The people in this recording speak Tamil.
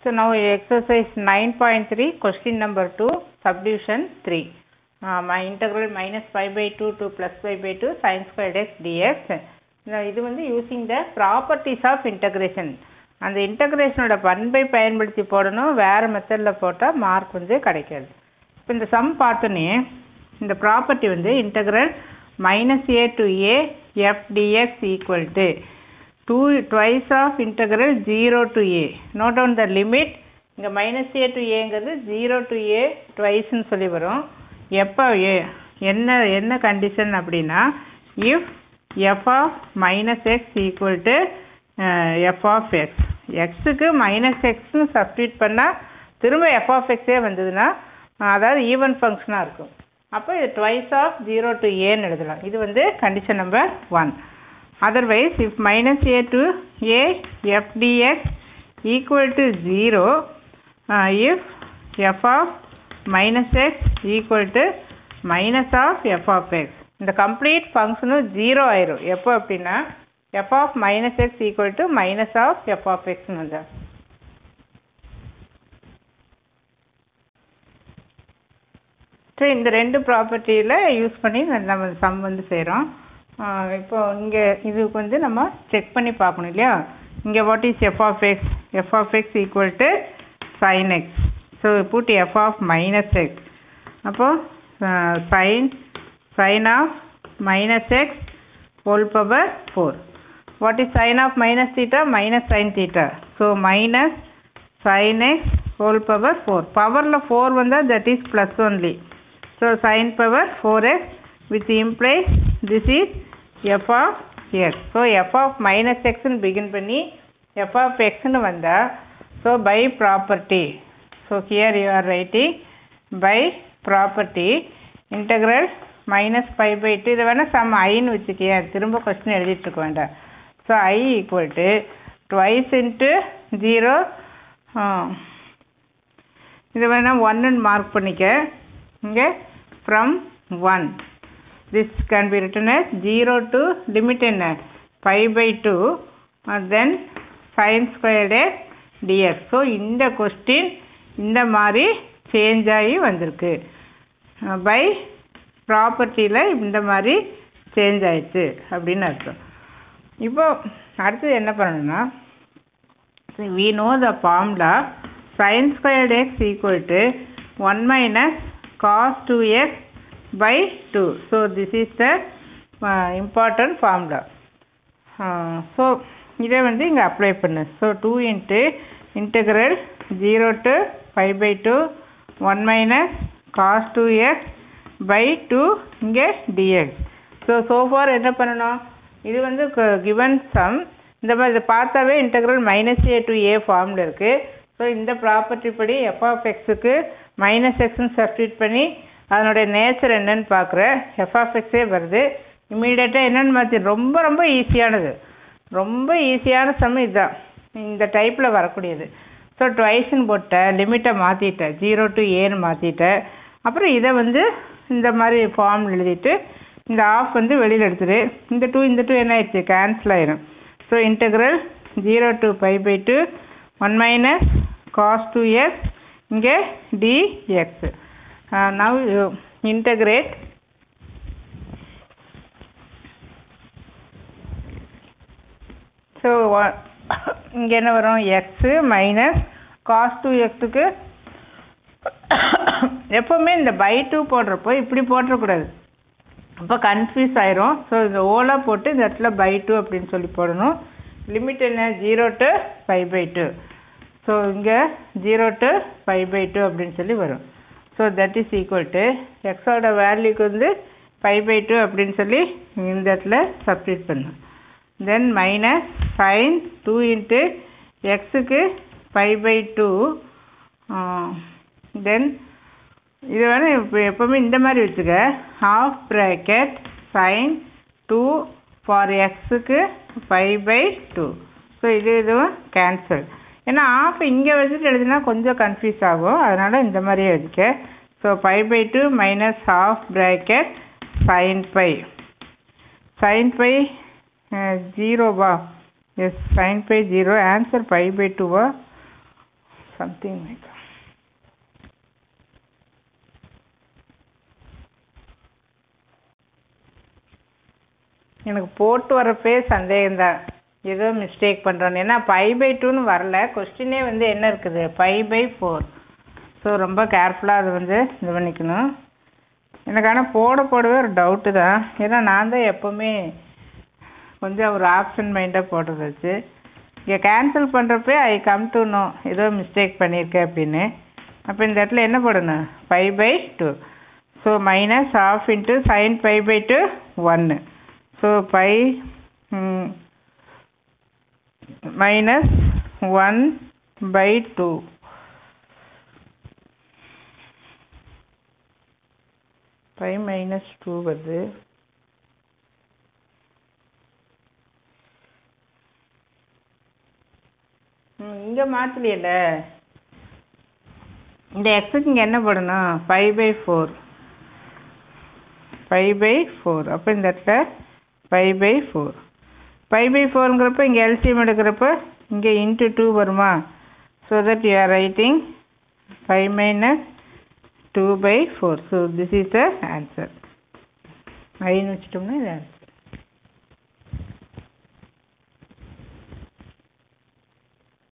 So now exercise 9.3 question number 2 subdivision 3 uh, my integral minus pi by 2 to plus pi by 2 sin squared x dx Now, இது வந்து using the properties of integration அந்த இன்டகிரேஷனோட பண்பை பயன்படுத்தி போடணும் வேற மெத்தடில் போட்டால் மார்க் வந்து கிடைக்காது இப்போ இந்த சம் பார்த்தோன்னே இந்த ப்ராப்பர்ட்டி வந்து integral minus a to a f dx equal to two twice of integral zero to a note down the limit இங்கே மைனஸ் ஏ டு ஏங்கிறது ஜீரோ டு ஏ ட்வைஸ்ன்னு சொல்லி வரும் எப்போ ஏ என்ன என்ன கண்டிஷன் அப்படின்னா if f of minus x equal to f of x எக்ஸுக்கு மைனஸ் எக்ஸ்னு சப்ஸ்டியூட் பண்ணால் திரும்ப எஃப் ஆஃப் எக்ஸே வந்ததுன்னா அதாவது ஈவன் ஃபங்க்ஷனாக இருக்கும் அப்போ இது ட்வைஸ் ஆஃப் ஜீரோ டு ஏன்னு எழுதலாம் இது வந்து condition number one otherwise if minus a to a f dx equal to 0 uh, if f of minus x equal to minus of f of x இந்த கம்ப்ளீட் ஃபங்க்ஷனும் ஜீரோ ஆயிரும் எப்போ அப்படின்னா f of minus x equal to minus of f of எக்ஸ்னு வந்து ஸோ இந்த ரெண்டு ப்ராப்பர்ட்டியில் யூஸ் பண்ணி நம்ம சம் வந்து செய்கிறோம் இப்போ இங்கே இதுக்கு வந்து நம்ம செக் பண்ணி பார்க்கணும் இல்லையா இங்கே what is f of x f of x equal to sine x so put f of minus x அப்போது sine sine of minus x whole power four what is sine of minus theta minus sine theta so minus sine x whole power four பவரில் ஃபோர் வந்தால் that is plus only so sine power four x which implies this is f of x so f of minus x ன்னு begin பண்ணி f of x ன்னு வந்தா so by property so here you are writing by property integral minus pi by 2 இது வேணா சம் ஐன்னு வச்சுக்கிய திரும்ப கொஸ்டின் எழுதிட்டு இருக்க வேண்டாம் so I equal to twice into zero இது வேணா ஒன்னுன்னு மார்க் பண்ணிக்க இங்கே from one this can be written as 0 to limit in pi by 2 and then sin squared x dx so இந்த கொஸ்டின் இந்த மாதிரி சேஞ்ச் ஆகி வந்திருக்கு பை ப்ராப்பர்ட்டியில் இந்த மாதிரி சேஞ்ச் ஆயிடுச்சு அப்படின்னு அர்த்தம் இப்போ அடுத்தது என்ன பண்ணணும்னா we know the formula sine squared x equal to one minus cos two x by 2 so this is the uh, important formula uh, so இதை வந்து இங்கே அப்ளை பண்ணு so two into integral zero to five by two one minus cos two x by two இங்கே டிஎக்ஸ் ஸோ சோஃபார் என்ன பண்ணணும் இது வந்து கிவன் சம் இந்த மாதிரி இதை பார்த்தாவே integral minus a to a ஃபார்மில் இருக்குது ஸோ இந்த ப்ராப்பர்ட்டி படி எஃப் ஆஃப் எக்ஸுக்கு மைனஸ் எக்ஸ்ன்னு சப்ஸ்டியூட் பண்ணி அதனுடைய நேச்சர் என்னன்னு பார்க்குற எஃப்ஆஃப்எக்ஸே வருது இம்மீடியட்டாக என்னென்னு மாற்றி ரொம்ப ரொம்ப ஈஸியானது ரொம்ப ஈஸியான சம் இதுதான் இந்த டைப்பில் வரக்கூடியது ஸோ ட்வைஸ்ன்னு போட்ட லிமிட்டை மாற்றிட்டேன் ஜீரோ டு ஏன்னு மாற்றிட்டேன் அப்புறம் இதை வந்து இந்த மாதிரி ஃபார்ம் எழுதிட்டு இந்த ஆஃப் வந்து வெளியில் எடுத்துரு இந்த டூ இந்த டூ என்ன ஆயிடுச்சு கேன்சல் ஆயிரும் so integral zero to five by two one minus cos two x இங்கே dx uh, now you integrate so இங்கே என்ன வரும் எக்ஸு மைனஸ் காஸ் டூ எக்ஸுக்கு எப்போவுமே இந்த பை டூ போடுறப்போ இப்படி போட்டுறக்கூடாது அப்போ கன்ஃபியூஸ் ஆயிரும் ஸோ இந்த ஓலா போட்டு இந்த இடத்துல பை டூ அப்படின்னு சொல்லி போடணும் லிமிட் என்ன zero to five by two so இங்கே zero to five by two அப்படின்னு சொல்லி வரும் so that is equal to எக்ஸோட வேல்யூக்கு வந்து ஃபைவ் பை டூ அப்படின்னு சொல்லி இந்த இடத்துல சப்ஸ்டியூட் பண்ணும் then minus sine two into எக்ஸுக்கு ஃபைவ் பை டூ தென் இது வேணால் இப்போ எப்போவுமே இந்த மாதிரி வச்சுக்க half bracket sine two for எக்ஸுக்கு ஃபைவ் பை டூ ஸோ இது இதுவும் கேன்சல் ஏன்னா ஆஃப் இங்கே வச்சுட்டு எழுதினா கொஞ்சம் கன்ஃபியூஸ் ஆகும் அதனால் இந்த மாதிரியே எழுதிக்க so five by two minus half bracket sine pi sine pi ஜீரோவா yes sine pi zero answer five by டூவா something like that. எனக்கு போட்டு வரப்பே சந்தேகம்தான் ஏதோ மிஸ்டேக் பண்ணுறோன்னு ஏன்னா ஃபை பை டூன்னு வரல கொஸ்டினே வந்து என்ன இருக்குது ஃபை பை ஃபோர் ஸோ ரொம்ப கேர்ஃபுல்லாக அது வந்து இது பண்ணிக்கணும் எனக்கு ஆனால் போட போடவே ஒரு டவுட்டு தான் ஏன்னா நான் தான் எப்போவுமே கொஞ்சம் ஒரு ஆப்ஷன் மைண்டாக போடுறது வச்சு இங்கே கேன்சல் பண்ணுறப்ப ஐ கம் டு நோ ஏதோ மிஸ்டேக் பண்ணியிருக்கேன் அப்படின்னு அப்போ இந்த இடத்துல என்ன போடணும் five by two so minus of into sine five by two ஒன்று so five minus one by two five minus two வருது இங்கே மாற்றலையில இந்த எக்ஸுக்கு இங்கே என்ன போடணும் five by four five by four அப்போ இந்த இடத்துல five by four five by ஃபோருங்கிறப்ப இங்கே எல்சிஎம் எடுக்கிறப்ப இங்கே இன்ட்டு டூ வருமா so that you are writing five minus two by four so this is the answer ஐன்னு வச்சிட்டோம்னா இது ஆன்சர்